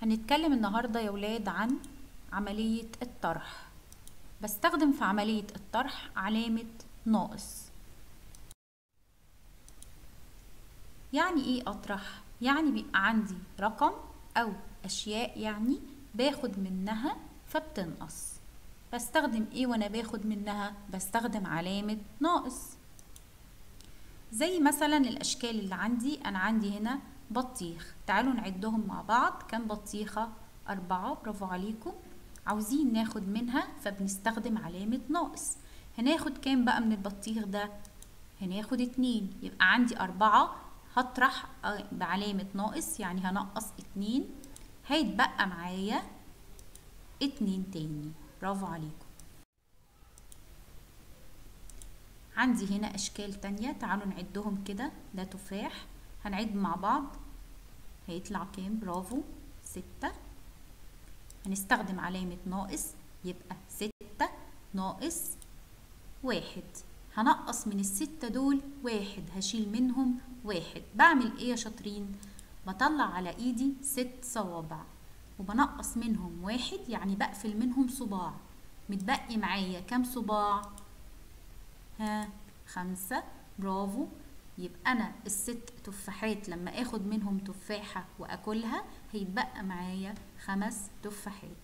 هنتكلم النهاردة يا ولاد عن عملية الطرح بستخدم في عملية الطرح علامة ناقص يعني ايه اطرح؟ يعني بيبقى عندي رقم او اشياء يعني باخد منها فبتنقص بستخدم ايه وانا باخد منها؟ بستخدم علامة ناقص زي مثلا الاشكال اللي عندي انا عندي هنا بطيخ تعالوا نعدهم مع بعض كام بطيخة أربعة برافو عليكم عاوزين ناخد منها فبنستخدم علامة ناقص هناخد كام بقى من البطيخ ده هناخد اتنين يبقى عندي أربعة هطرح بعلامة ناقص يعني هنقص اتنين هيتبقى معايا اتنين تاني برافو عليكم عندي هنا أشكال تانية تعالوا نعدهم كده ده تفاح هنعد مع بعض هيطلع كام برافو ستة هنستخدم علامة ناقص يبقى ستة ناقص واحد هنقص من الستة دول واحد هشيل منهم واحد بعمل ايه يا شاطرين بطلع على ايدي ست صوابع وبنقص منهم واحد يعني بقفل منهم صباع متبقي معايا كام صباع ها خمسة برافو يبقى انا الست تفاحات لما اخد منهم تفاحة واكلها هيتبقى معايا خمس تفاحات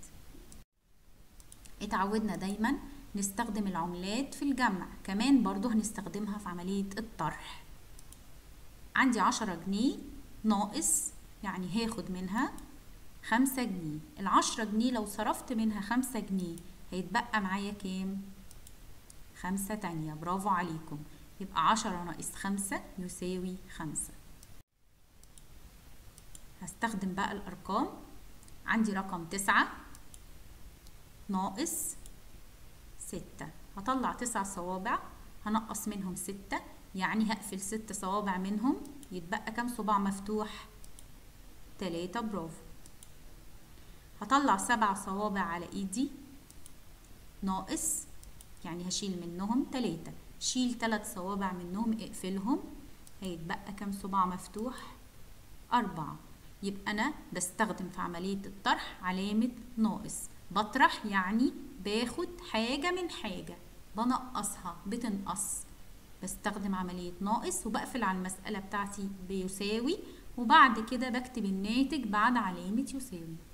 اتعودنا دايما نستخدم العملات في الجمع كمان برضو هنستخدمها في عملية الطرح عندي عشرة جنيه ناقص يعني هاخد منها خمسة جنيه العشرة جنيه لو صرفت منها خمسة جنيه هيتبقى معايا كام خمسة تانية برافو عليكم يبقى عشرة ناقص خمسة يساوي خمسة هستخدم بقى الأرقام عندي رقم تسعة ناقص ستة هطلع تسع صوابع هنقص منهم ستة يعني هقفل ست صوابع منهم يتبقى كام صباع مفتوح تلاتة برافو هطلع سبع صوابع على ايدي ناقص يعني هشيل منهم تلاتة شيل تلات صوابع منهم اقفلهم هيتبقى كام صباع مفتوح أربعة يبقى أنا بستخدم في عملية الطرح علامة ناقص بطرح يعني باخد حاجة من حاجة بنقصها بتنقص بستخدم عملية ناقص وبقفل على المسألة بتاعتي بيساوي وبعد كده بكتب الناتج بعد علامة يساوي